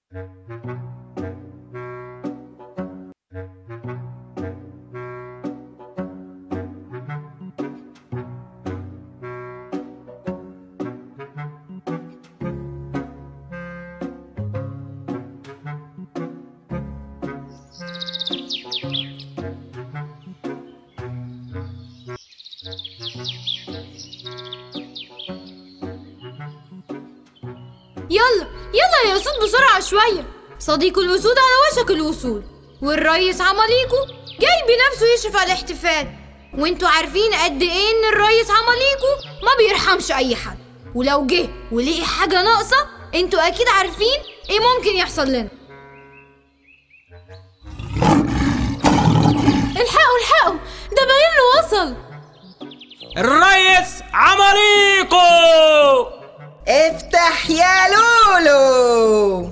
يلا يلا يا اسود بسرعة شوية صديق الأسود على وشك الوصول والريس عماليكو جاي بنفسه يشرف على الاحتفال وانتوا عارفين قد ايه ان الريس عماليكو ما بيرحمش اي حد ولو جه ولقي حاجة ناقصة انتوا اكيد عارفين ايه ممكن يحصل لنا الحقوا الحقوا ده باين له وصل الريس عماليقو افتح يا لولو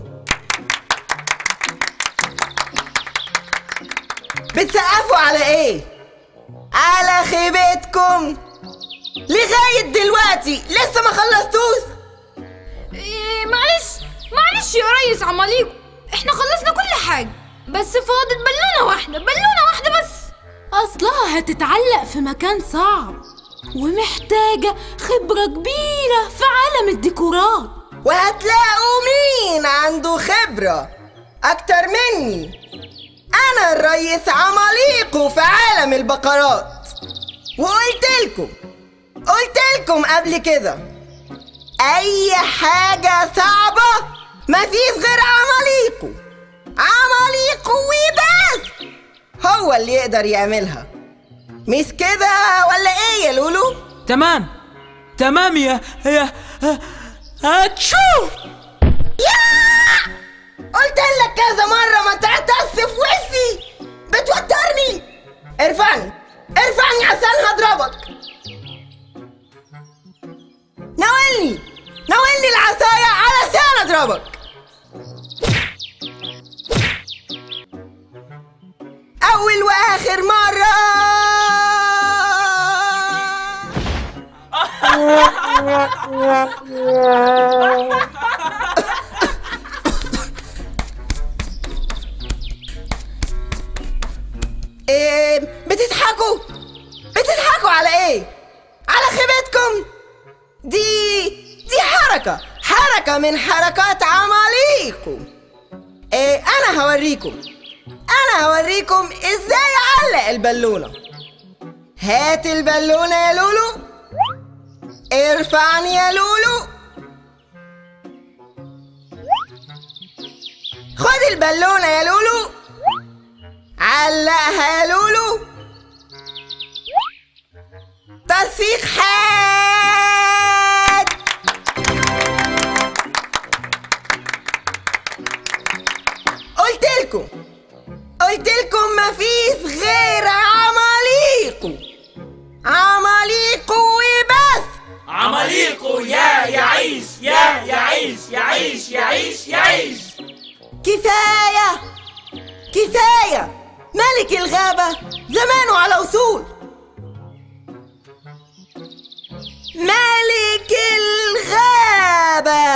بتسقفوا على ايه على خيبتكم لغاية دلوقتي لسه ما خلصتوش إيه معلش معلش يا ريس عماليكو احنا خلصنا كل حاجة بس فاضت بالونة واحدة بالونة واحدة بس أصلها هتتعلق في مكان صعب ومحتاجة خبرة كبيرة في عالم الديكورات وهتلاقوا مين عنده خبرة أكتر مني أنا الريس عماليقو في عالم البقرات وقلت لكم قلت لكم قبل كده أي حاجة صعبة مفيش غير عماليقو عماليقو وبس هو اللي يقدر يعملها مش كده ولا ايه يا لولو؟ تمام تمام يا يا هتشوف قلت لك كذا مرة ما تعطس في وشي بتوترني ارفعني ارفعني عشان هضربك ناولني ناولني العصاية علشان اضربك أول وآخر مرة إيه بتضحكوا بتضحكوا على ايه على خيبتكم دي دي حركة حركة من حركات عماليقكم إيه انا هوريكم انا هوريكم ازاي اعلق البالونة هات البالونة يا لولو ارفعني يا لولو خد البالونة يا لولو علقها يا لولو تصفيق حاد قلت لكم قلت لكم مفيش غير عماليقو عماليقو وبس عماليقو يا يعيش يا يعيش يعيش يعيش يعيش كفاية كفاية ملك الغابة زمانه على وصول ملك الغابة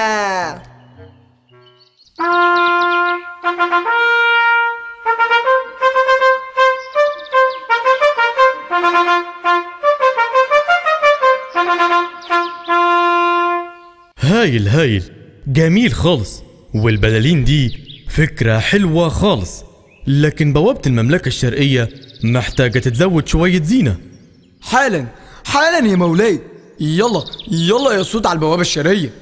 هايل هايل جميل خالص والبلالين دي فكرة حلوة خالص لكن بوابة المملكة الشرقية محتاجة تتزود شوية زينة حالا حالا يا مولاي يلا يلا يا صوت على البوابة الشرقية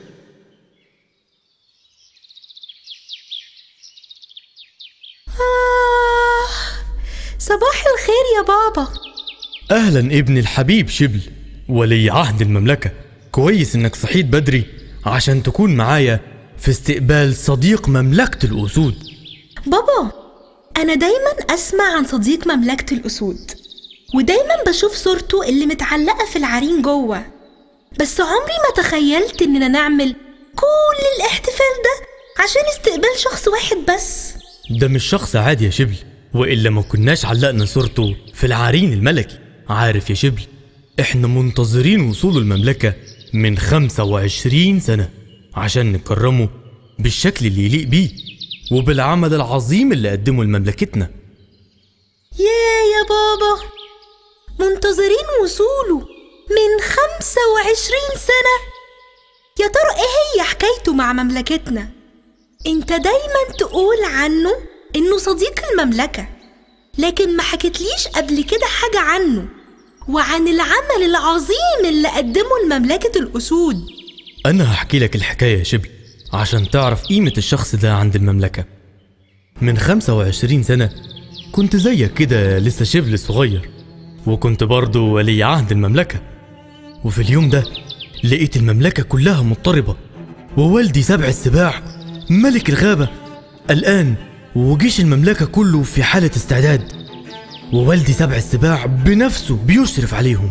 آه صباح الخير يا بابا أهلا ابني الحبيب شبل ولي عهد المملكة كويس إنك صحيت بدري عشان تكون معايا في استقبال صديق مملكة الأسود بابا أنا دايما أسمع عن صديق مملكة الأسود ودايما بشوف صورته اللي متعلقة في العرين جوه بس عمري ما تخيلت إننا نعمل كل الاحتفال ده عشان استقبال شخص واحد بس ده مش شخص عادي يا شبل وإلا ما كناش علقنا صورته في العرين الملكي عارف يا شبل إحنا منتظرين وصول المملكة من 25 سنة عشان نكرمه بالشكل اللي يليق بيه وبالعمل العظيم اللي قدمه لمملكتنا يا يا بابا منتظرين وصوله من خمسة وعشرين سنة يا ترى ايه هي حكايته مع مملكتنا انت دايما تقول عنه انه صديق المملكة لكن ما حكيتليش قبل كده حاجة عنه وعن العمل العظيم اللي قدمه لمملكة الأسود أنا هحكي لك الحكاية يا شبل عشان تعرف قيمة الشخص ده عند المملكة من 25 سنة كنت زيك كده لسه شبل صغير وكنت برضه ولي عهد المملكة وفي اليوم ده لقيت المملكة كلها مضطربة ووالدي سبع السباع ملك الغابة قلقان وجيش المملكة كله في حالة استعداد ووالدي سبع السباع بنفسه بيشرف عليهم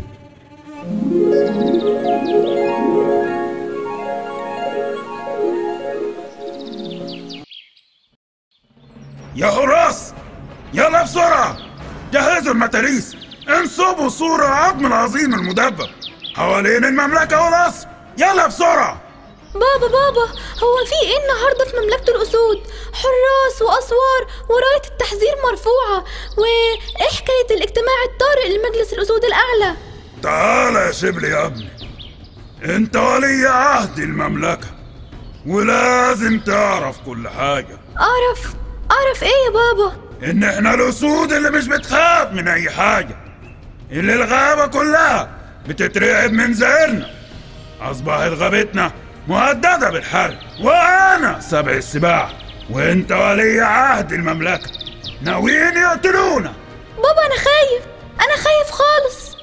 يا حراس يلا بسرعة جهزوا المتاريس انصبوا صورة العظم العظيم المدبب حوالين المملكة والقصر يلا بسرعة بابا بابا هو في ايه النهارده في مملكة الأسود؟ حراس وأسوار وراية التحذير مرفوعة وايه حكاية الاجتماع الطارئ لمجلس الأسود الأعلى؟ تعال يا شبل يا ابني انت ولي عهد المملكة ولازم تعرف كل حاجة أعرف أعرف ايه يا بابا؟ ان احنا الاسود اللي مش بتخاف من اي حاجة اللي الغابة كلها بتترعب من زهرنا اصبحت غابتنا مهددة بالحرب وانا سبع السباع وانت ولي عهد المملكة ناويين يقتلونا بابا أنا خايف أنا خايف خالص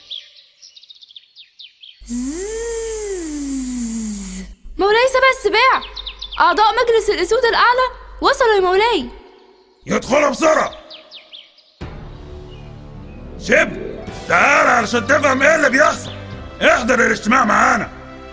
مولاي سبع السباع أعضاء مجلس الأسود الأعلى وصلوا يا مولاي يدخلوا بسرعة شب تعال علشان تفهم ايه اللي بيحصل احضر الاجتماع معانا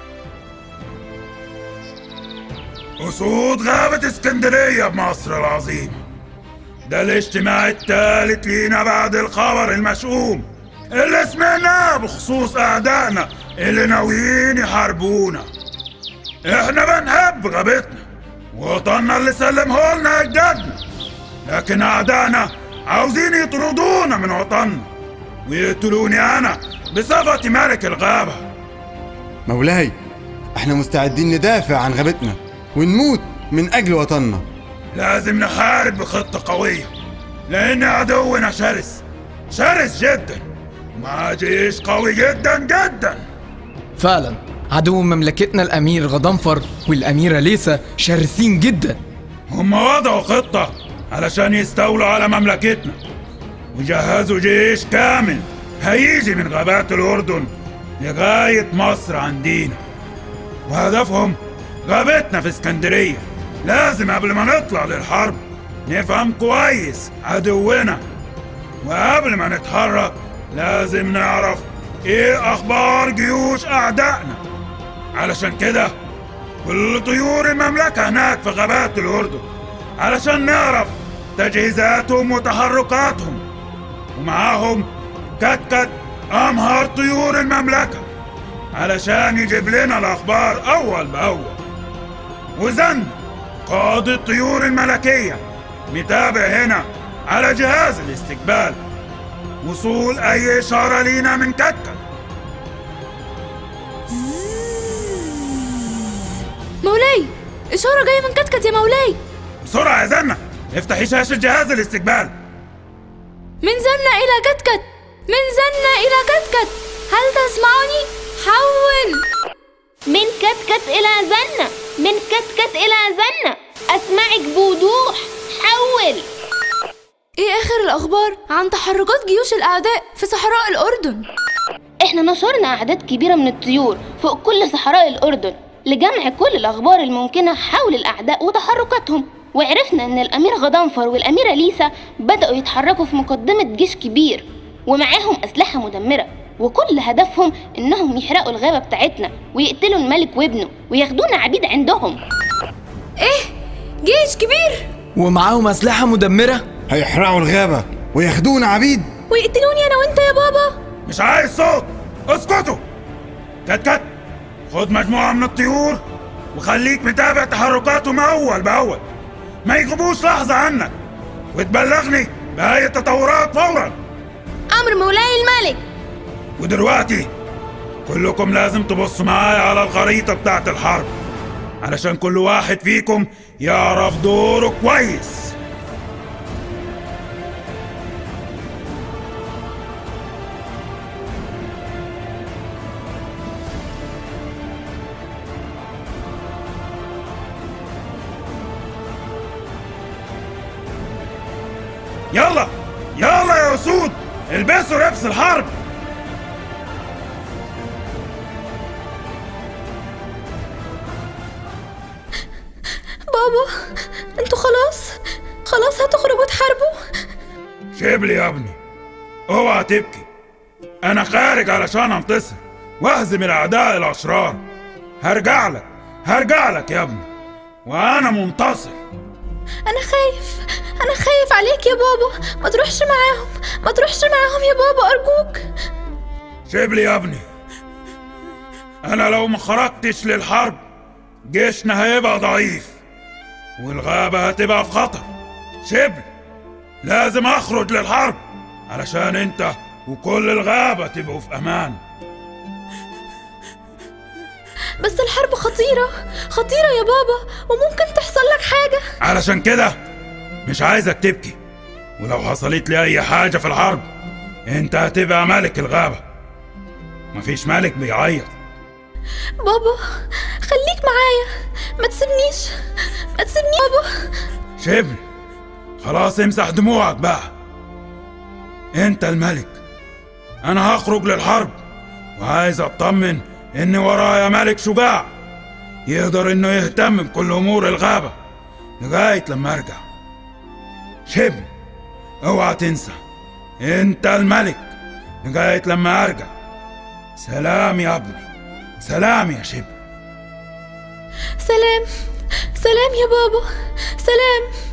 أسود غابة اسكندرية بمصر العظيم ده الاجتماع الثالث لينا بعد الخبر المشؤوم اللي سمعناه بخصوص أعدائنا اللي ناويين يحاربونا احنا بنحب غابتنا وطننا اللي سلمه لنا أجدادنا لكن أعدائنا عاوزين يطردونا من وطننا ويقتلوني أنا بصفتي ملك الغابة مولاي احنا مستعدين ندافع عن غابتنا ونموت من اجل وطننا لازم نحارب بخطة قوية لأن عدونا شرس شرس جدا ومعاه جيش قوي جدا جدا فعلا عدو مملكتنا الأمير غضنفر والأميرة ليسا شرسين جدا هم وضعوا خطة علشان يستولوا على مملكتنا وجهزوا جيش كامل هيجي من غابات الأردن لغاية مصر عندينا وهدفهم غابتنا في اسكندرية لازم قبل ما نطلع للحرب نفهم كويس عدونا وقبل ما نتحرك لازم نعرف ايه اخبار جيوش اعدائنا علشان كده كل طيور المملكة هناك في غابات الأردن علشان نعرف تجهيزاتهم وتحركاتهم ومعاهم كتكت أمهر طيور المملكة علشان يجيب لنا الأخبار أول بأول وزن قائد الطيور الملكية متابع هنا على جهاز الاستقبال وصول أي إشارة لينا من كتكت مولاي إشارة جاية من كتكت يا مولاي بسرعة يا زنة افتحي شاشة جهاز الاستقبال من زنة إلى كتكت من زنة إلى كتكت هل تسمعني؟ حول من كتكت إلى زنة من كتكت إلى زنة أسمعك بوضوح حول إيه آخر الأخبار عن تحركات جيوش الأعداء في صحراء الأردن؟ إحنا نشرنا أعداد كبيرة من الطيور فوق كل صحراء الأردن لجمع كل الأخبار الممكنة حول الأعداء وتحركاتهم وعرفنا إن الأمير غضنفر والأميرة ليسا بدأوا يتحركوا في مقدمة جيش كبير ومعاهم أسلحة مدمرة وكل هدفهم إنهم يحرقوا الغابة بتاعتنا ويقتلوا الملك وابنه وياخدونا عبيد عندهم جيش كبير ومعاهم أسلحة مدمرة هيحرقوا الغابة وياخدونا عبيد ويقتلوني أنا وأنت يا بابا مش عايز صوت اسكتوا كتكت خد مجموعة من الطيور وخليك متابع تحركاتهم أول بأول ما يغيبوش لحظة عنك وتبلغني بأي تطورات فورا أمر مولاي الملك ودلوقتي كلكم لازم تبصوا معايا على الخريطة بتاعت الحرب علشان كل واحد فيكم يعرف دوره كويس يلا يلا يا اسود البسوا لبس الحرب بابا انتوا خلاص خلاص هتخرجوا تحاربوا شبلي يا ابني اوعى تبكي انا خارج علشان انتصر واهزم الاعداء الاشرار هرجع لك هرجع لك يا ابني وانا منتصر انا خايف انا خايف عليك يا بابا ما تروحش معاهم ما تروحش معاهم يا بابا ارجوك شبلي يا ابني انا لو ما خرجتش للحرب جيشنا هيبقى ضعيف والغابة هتبقى في خطر شبل لازم اخرج للحرب علشان انت وكل الغابة تبقوا في امان بس الحرب خطيرة خطيرة يا بابا وممكن تحصل لك حاجة علشان كده مش عايزك تبكي ولو حصلت لي اي حاجة في الحرب انت هتبقى ملك الغابة مفيش ملك بيعيط بابا خليك معايا ما تسيبنيش ما تسيبني بابا شبل خلاص امسح دموعك بقى انت الملك انا هخرج للحرب وعايز اطمن ان ورايا ملك شجاع يقدر انه يهتم بكل امور الغابة لغاية لما ارجع شبل اوعى تنسى انت الملك لغاية لما ارجع سلام يا ابني سلام يا شبل سلام سلام يا بابا سلام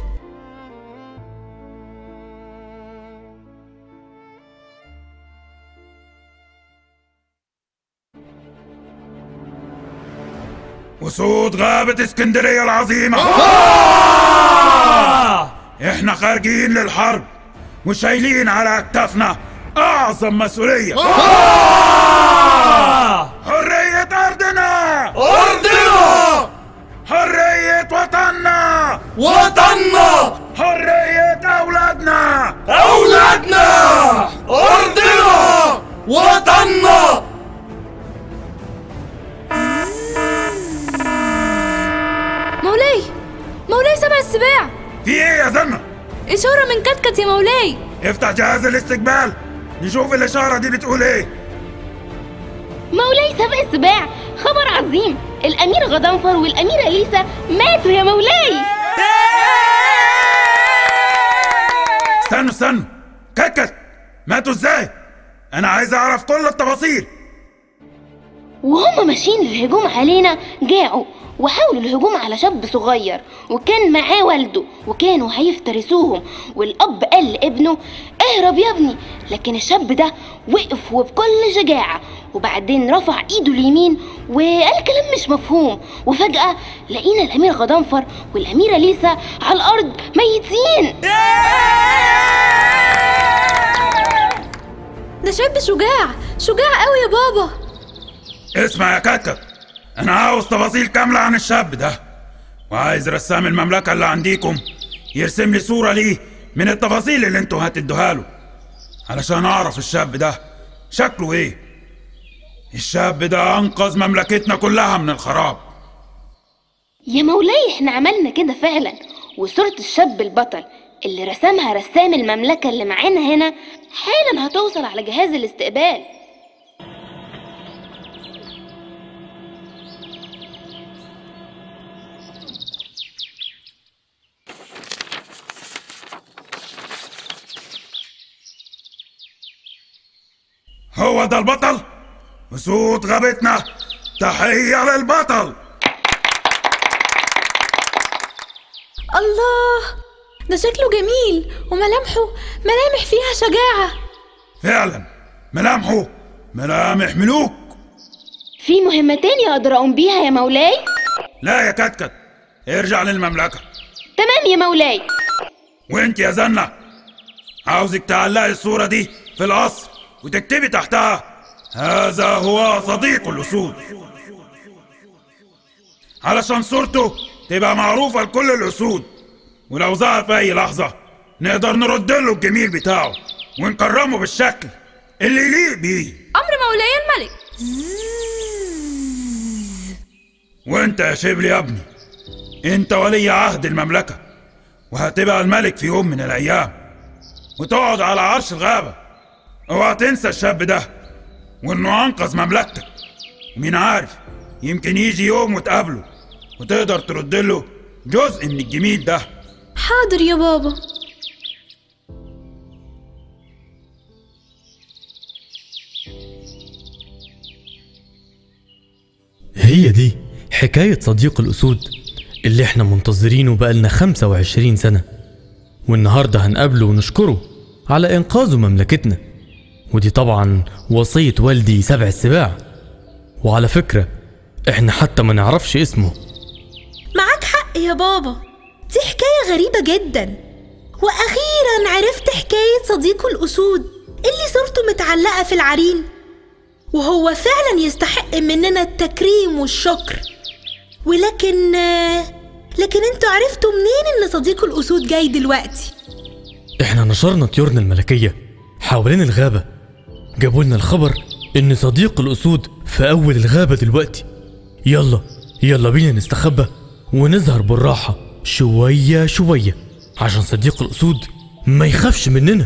وسود غابة اسكندرية العظيمة احنا خارجين للحرب وشايلين على اكتافنا اعظم مسؤولية حرية ارضنا أرضنا حرية وطننا وطننا حرية اولادنا أولادنا أرضنا وطننا مولاي مولاي سبع السباع في ايه يا زلمة إشارة من كتكت يا مولاي افتح جهاز الاستقبال نشوف الاشارة دي بتقول ايه مولاي سبع السباع خبر عظيم الأمير غضنفر والأميرة ليسا ماتوا يا مولاي استنوا استنوا كتكت ماتوا ازاي انا عايز اعرف كل التفاصيل وهم ماشيين للهجوم علينا جاعوا وحاولوا الهجوم على شاب صغير وكان معاه والده وكانوا هيفترسوهم والأب قال لابنه اهرب يا ابني لكن الشاب ده وقف وبكل شجاعة وبعدين رفع ايده اليمين وقال كلام مش مفهوم وفجأة لقينا الأمير غضنفر والأميرة ليسا على الأرض ميتين ده شاب شجاع شجاع قوي يا بابا اسمع يا كتكت انا عاوز تفاصيل كاملة عن الشاب ده وعايز رسام المملكة اللي عنديكم يرسم لي صورة ليه من التفاصيل اللي انتوا هتدوها له علشان اعرف الشاب ده شكله ايه الشاب ده انقذ مملكتنا كلها من الخراب يا مولاي احنا عملنا كده فعلا وصورة الشاب البطل اللي رسمها رسام المملكة اللي معانا هنا حالا هتوصل على جهاز الاستقبال هو ده البطل وصوت غابتنا تحية للبطل الله ده شكله جميل وملامحه ملامح فيها شجاعة فعلا ملامحه ملامح ملوك في مهمة تانية أقدر أقوم بيها يا مولاي لا يا كتكت ارجع للمملكة تمام يا مولاي وانت يا زنة عاوزك تعلقي الصورة دي في القصر وتكتبي تحتها هذا هو صديق الأسود علشان صورته تبقى معروفة لكل الأسود ولو ظهر في أي لحظة نقدر نرد له الجميل بتاعه ونكرمه بالشكل اللي يليق بيه أمر مولاي الملك وانت يا شبل يا ابني انت ولي عهد المملكة وهتبقى الملك في يوم من الأيام وتقعد على عرش الغابة اوعى تنسى الشاب ده وانه انقذ مملكتك مين عارف يمكن يجي يوم وتقابله وتقدر ترد له جزء من الجميل ده حاضر يا بابا هي دي حكاية صديق الأسود اللي احنا منتظرينه بقالنا 25 سنة والنهاردة هنقابله ونشكره على إنقاذه مملكتنا ودي طبعا وصية والدي سبع السباع وعلى فكرة احنا حتى ما نعرفش اسمه معاك حق يا بابا دي حكاية غريبة جدا وأخيرا عرفت حكاية صديقه الأسود اللي صورته متعلقة في العرين وهو فعلا يستحق مننا التكريم والشكر ولكن لكن انتوا عرفتوا منين ان صديق الأسود جاي دلوقتي احنا نشرنا طيورنا الملكية حوالين الغابة جابوا لنا الخبر ان صديق الأسود في أول الغابة دلوقتي يلا يلا بينا نستخبى ونظهر بالراحة شوية شوية عشان صديق الأسود ما يخافش مننا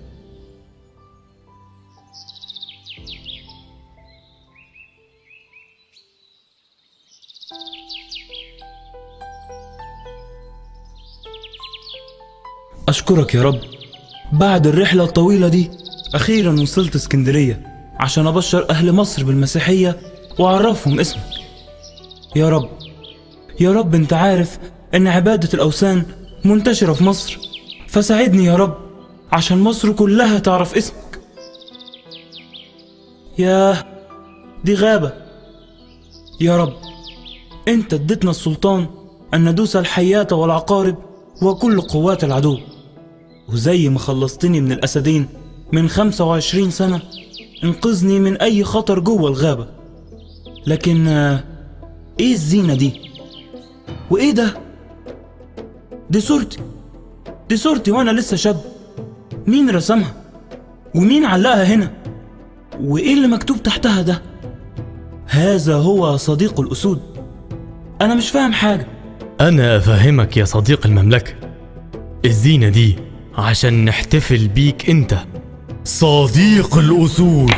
أشكرك يا رب بعد الرحلة الطويلة دي أخيرا وصلت اسكندرية عشان أبشر أهل مصر بالمسيحية وأعرفهم اسمك يا رب يا رب أنت عارف إن عبادة الأوثان منتشرة في مصر فساعدني يا رب عشان مصر كلها تعرف اسمك ياه دي غابة يا رب أنت اديتنا السلطان أن ندوس الحيات والعقارب وكل قوات العدو وزي ما خلصتني من الأسدين من 25 سنة انقذني من أي خطر جوه الغابة لكن آه، إيه الزينة دي؟ وإيه ده؟ دي صورتي دي صورتي وأنا لسه شاب مين رسمها؟ ومين علقها هنا؟ وإيه اللي مكتوب تحتها ده؟ هذا هو صديق الأسود أنا مش فاهم حاجة أنا أفهمك يا صديق المملكة الزينة دي عشان نحتفل بيك أنت صديق الأسود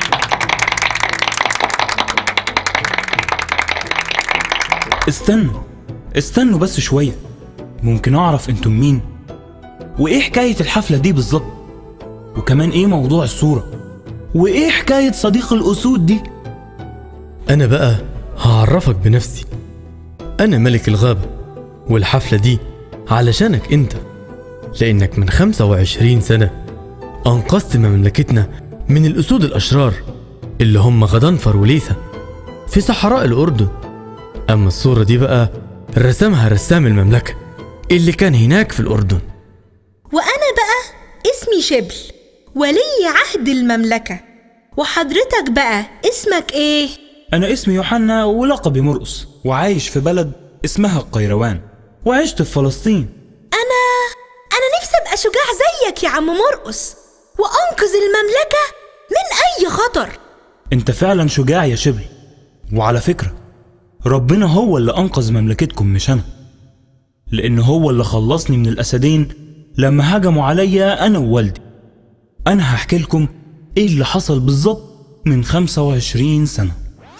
استنوا استنوا بس شوية ممكن أعرف أنتم مين؟ وإيه حكاية الحفلة دي بالظبط؟ وكمان إيه موضوع الصورة؟ وإيه حكاية صديق الأسود دي؟ أنا بقى هعرفك بنفسي أنا ملك الغابة والحفلة دي علشانك أنت لأنك من 25 سنة أنقذت مملكتنا من الأسود الأشرار اللي هم غضنفر وليثة في صحراء الأردن أما الصورة دي بقى رسمها رسام المملكة اللي كان هناك في الأردن وأنا بقى اسمي شبل ولي عهد المملكة وحضرتك بقى اسمك ايه؟ أنا اسمي يوحنا ولقبي مرقص وعايش في بلد اسمها القيروان وعشت في فلسطين أنا أنا نفسي أبقى شجاع زيك يا عم مرقص وأنقذ المملكة من أي خطر أنت فعلا شجاع يا شبل وعلى فكرة ربنا هو اللي أنقذ مملكتكم مش أنا لأن هو اللي خلصني من الأسدين لما هجموا عليا أنا ووالدي أنا هحكي لكم إيه اللي حصل بالظبط من 25 سنة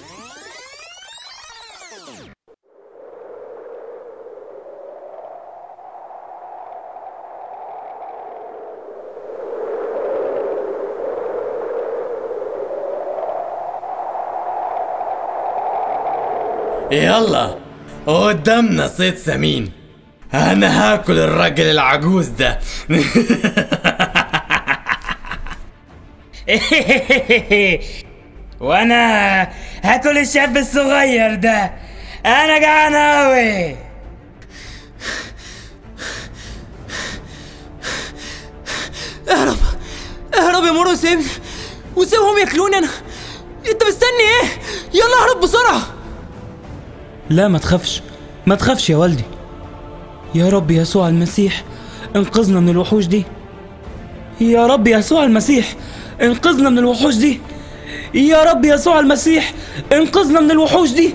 يلا قدامنا صيد سمين انا هاكل الراجل العجوز ده وانا هاكل الشاب الصغير ده انا جعان اوي اهرب اهرب يا مورو سيبني وسيبهم ياكلوني انا انت مستني ايه يلا اهرب بسرعه لا ما تخافش ما تخافش يا والدي يا رب يسوع المسيح انقذنا من الوحوش دي يا رب يسوع المسيح انقذنا من الوحوش دي يا رب يسوع المسيح انقذنا من الوحوش دي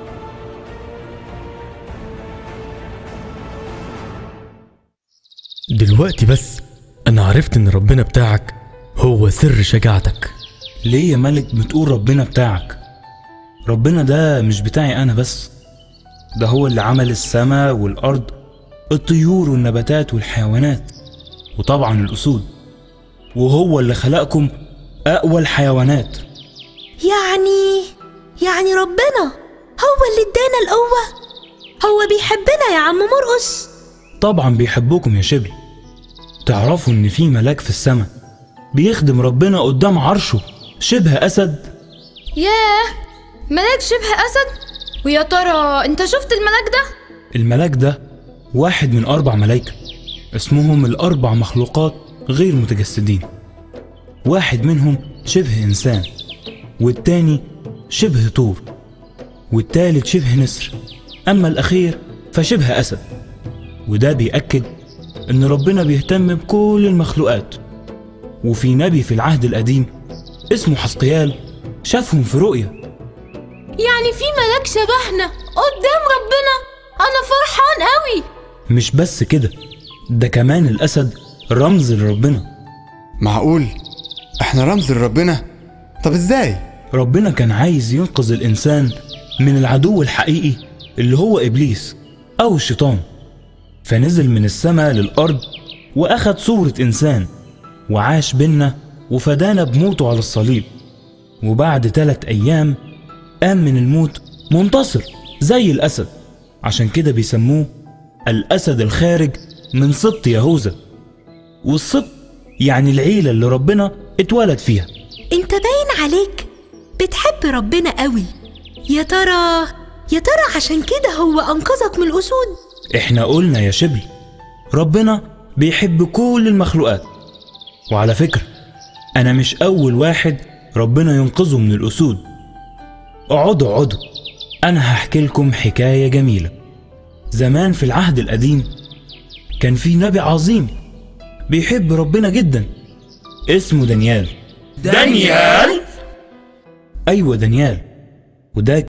دلوقتي بس أنا عرفت إن ربنا بتاعك هو سر شجاعتك ليه يا ملك بتقول ربنا بتاعك ربنا ده مش بتاعي انا بس ده هو اللي عمل السماء والارض الطيور والنباتات والحيوانات وطبعا الاسود وهو اللي خلقكم اقوى الحيوانات يعني يعني ربنا هو اللي ادانا القوة هو بيحبنا يا عم مرقص طبعا بيحبوكم يا شبل تعرفوا ان في ملاك في السماء بيخدم ربنا قدام عرشه شبه اسد ياه ملاك شبه أسد ويا ترى انت شفت الملاك ده؟ الملاك ده واحد من أربع ملايكة اسمهم الأربع مخلوقات غير متجسدين واحد منهم شبه إنسان والتاني شبه طور والتالت شبه نسر أما الأخير فشبه أسد وده بيأكد إن ربنا بيهتم بكل المخلوقات وفي نبي في العهد القديم اسمه حسقيال شافهم في رؤية يعني في ملاك شبهنا قدام ربنا أنا فرحان قوي مش بس كده ده كمان الأسد رمز لربنا معقول احنا رمز لربنا طب ازاي ربنا كان عايز ينقذ الإنسان من العدو الحقيقي اللي هو إبليس أو الشيطان فنزل من السماء للأرض وأخد صورة إنسان وعاش بينا وفدانا بموته على الصليب وبعد تلات أيام قام من الموت منتصر زي الأسد عشان كده بيسموه الأسد الخارج من سبط يهوذا والسبط يعني العيلة اللي ربنا اتولد فيها انت باين عليك بتحب ربنا قوي يا ترى يا ترى عشان كده هو انقذك من الاسود احنا قلنا يا شبل ربنا بيحب كل المخلوقات وعلى فكرة أنا مش أول واحد ربنا ينقذه من الأسود اقعدوا اقعدوا أنا هحكي لكم حكاية جميلة زمان في العهد القديم كان في نبي عظيم بيحب ربنا جدا اسمه دانيال دانيال أيوة دانيال وده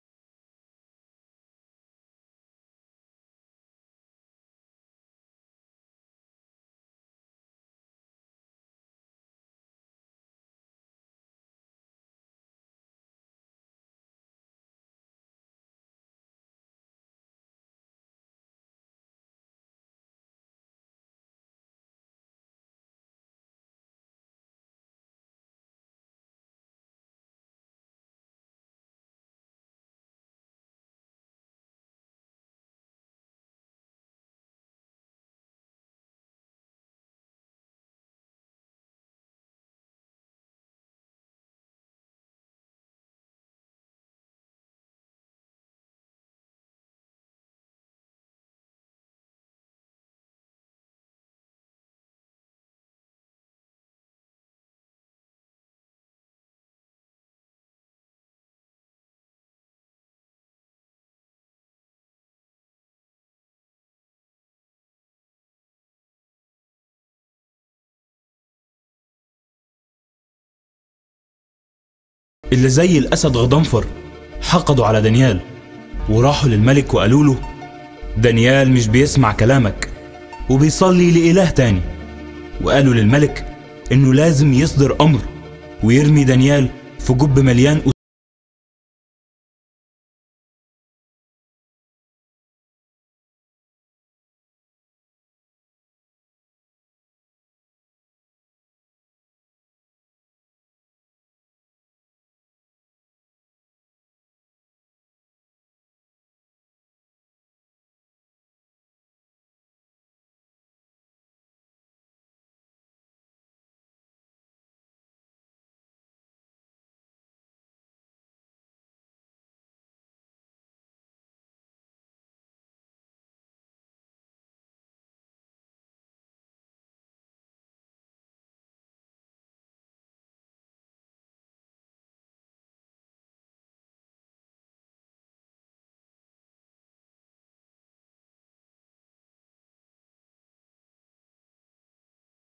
اللي زي الأسد غضنفر حقدوا على دانيال وراحوا للملك وقالوا له دانيال مش بيسمع كلامك وبيصلي لإله تاني وقالوا للملك إنه لازم يصدر أمر ويرمي دانيال في جب مليان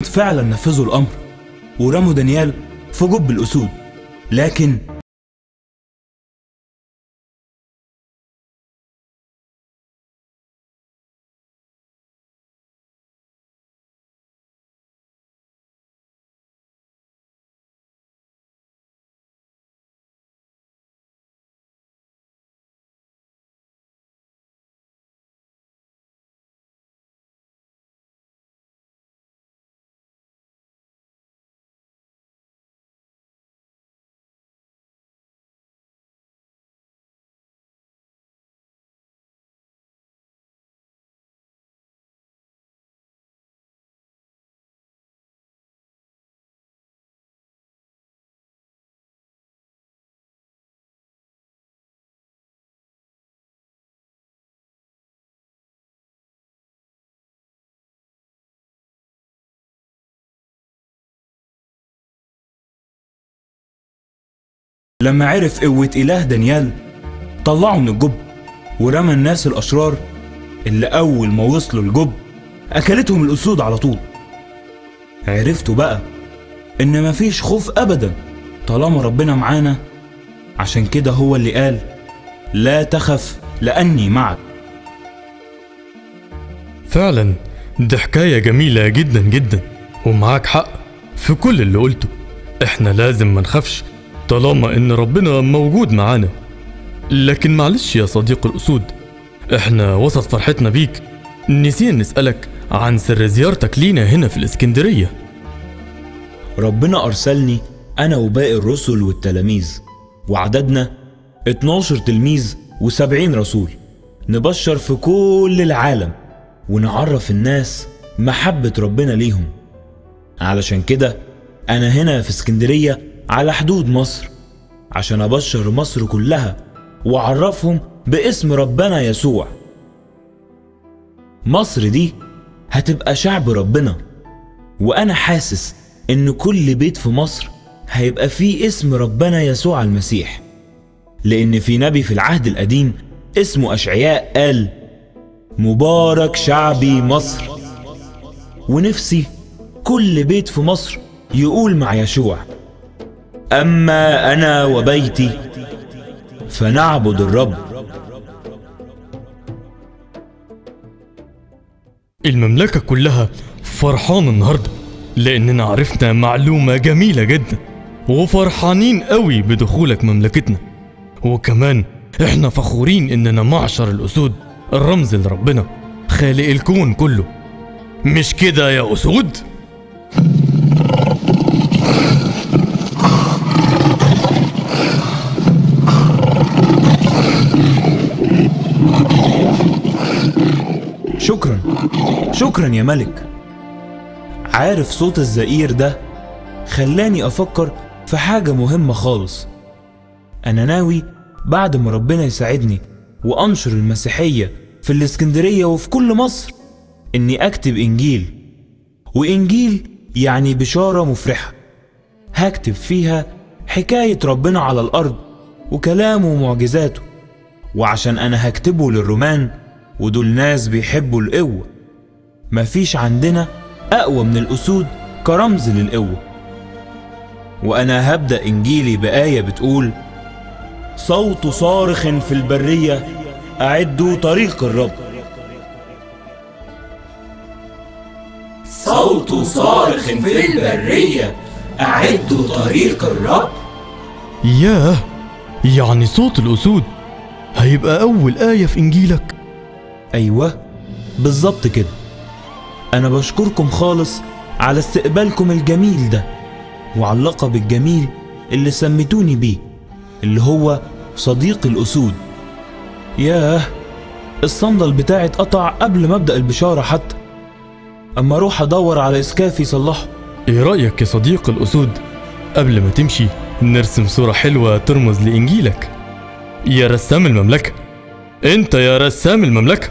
فعلا نفذوا الأمر ورموا دانيال في جب الأسود لكن لما عرف قوة إله دانيال طلعه من الجب ورمى الناس الأشرار اللي أول ما وصلوا الجب أكلتهم الأسود على طول عرفتوا بقى إن مفيش خوف أبدا طالما ربنا معانا عشان كده هو اللي قال لا تخف لأني معك فعلا دي حكاية جميلة جدا جدا ومعاك حق في كل اللي قلته احنا لازم ما نخافش طالما ان ربنا موجود معانا لكن معلش يا صديق الاسود احنا وسط فرحتنا بيك نسينا نسألك عن سر زيارتك لينا هنا في الاسكندرية ربنا أرسلني أنا وباقي الرسل والتلاميذ وعددنا 12 تلميذ و70 رسول نبشر في كل العالم ونعرف الناس محبة ربنا ليهم علشان كده أنا هنا في اسكندرية على حدود مصر عشان أبشر مصر كلها وأعرفهم باسم ربنا يسوع مصر دي هتبقى شعب ربنا وأنا حاسس إن كل بيت في مصر هيبقى فيه اسم ربنا يسوع المسيح لأن في نبي في العهد القديم اسمه أشعياء قال مبارك شعبي مصر ونفسي كل بيت في مصر يقول مع يشوع أما أنا وبيتي فنعبد الرب المملكة كلها فرحانة النهاردة لأننا عرفنا معلومة جميلة جدا وفرحانين قوي بدخولك مملكتنا وكمان احنا فخورين اننا معشر الاسود الرمز لربنا خالق الكون كله مش كده يا اسود شكرا شكرا يا ملك عارف صوت الزئير ده خلاني أفكر في حاجة مهمة خالص أنا ناوي بعد ما ربنا يساعدني وأنشر المسيحية في الإسكندرية وفي كل مصر إني أكتب إنجيل وإنجيل يعني بشارة مفرحة هكتب فيها حكاية ربنا على الأرض وكلامه ومعجزاته وعشان أنا هكتبه للرومان ودول ناس بيحبوا القوة مفيش عندنا أقوى من الأسود كرمز للقوة وأنا هبدأ إنجيلي بآية بتقول صوت صارخ في البرية أعدوا طريق الرب صوت صارخ في البرية أعدوا طريق الرب ياه يعني صوت الأسود هيبقى أول آية في إنجيلك أيوة بالظبط كده أنا بشكركم خالص على استقبالكم الجميل ده وعلى اللقب الجميل اللي سميتوني بيه اللي هو صديق الأسود ياه الصندل بتاعي اتقطع قبل ما أبدأ البشارة حتى أما أروح أدور على إسكاف يصلحه إيه رأيك يا صديق الأسود قبل ما تمشي نرسم صورة حلوة ترمز لإنجيلك يا رسام المملكة أنت يا رسام المملكة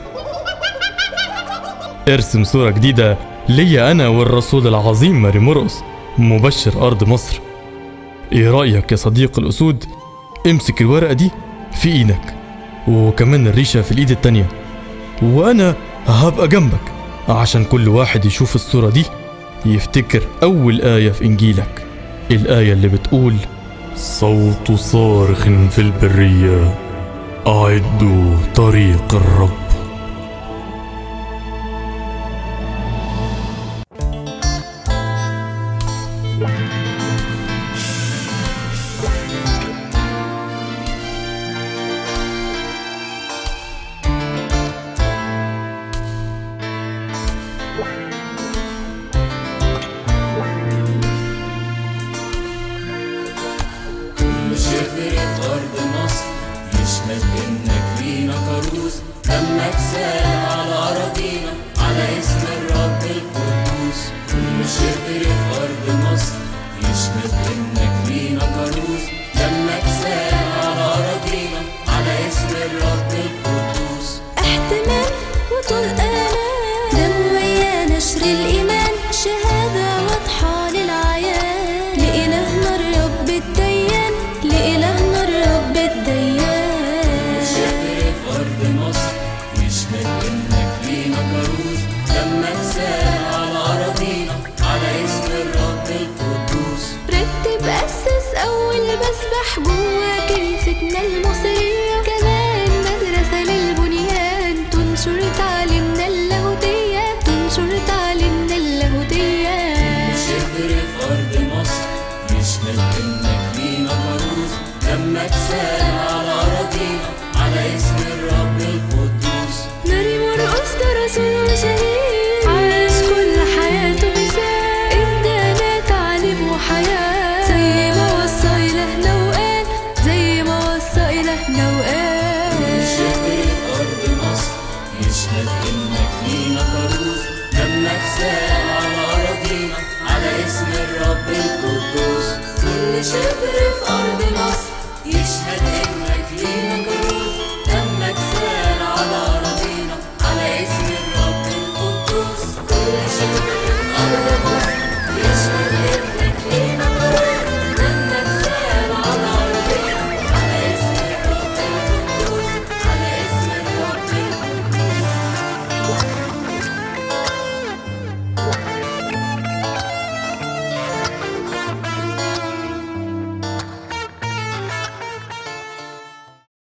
ارسم صورة جديدة ليا أنا والرسول العظيم ماري مرقس مبشر أرض مصر إيه رأيك يا صديق الأسود امسك الورقة دي في إيدك وكمان الريشة في الإيد التانية وأنا هبقى جنبك عشان كل واحد يشوف الصورة دي يفتكر أول آية في إنجيلك الآية اللي بتقول صوت صارخ في البرية أعدوا طريق الرب كل شبر في أرض مصر يشهد إنك لينا كروز دمك سال على أراضينا على اسم الرب القدوس كل شبر في أرض مصر يشهد إنك لينا كروز دمك سال على أراضينا على اسم الرب القدوس احتمال وطول آلام دم ويا نشر الإيمان شهادة واضحة للعيان لإلهنا الرب الديان لإلهنا الرب الديان شبر في أرض مصر يشهد إنك لينا كروز دمك سال على أراضينا على اسم الرب القدوس رتب أسس أول بسبح جوا كنيستنا المصرية كمان مدرسة للبنيان تنشر تعليمنا اللاهوتية تنشر تعليمنا اللاهوتية شبر في أرض مصر يشهد إنك لينا كروز دمك سال على أراضينا على اسم الرب القدوس نري مرقص ده رسول وشهيد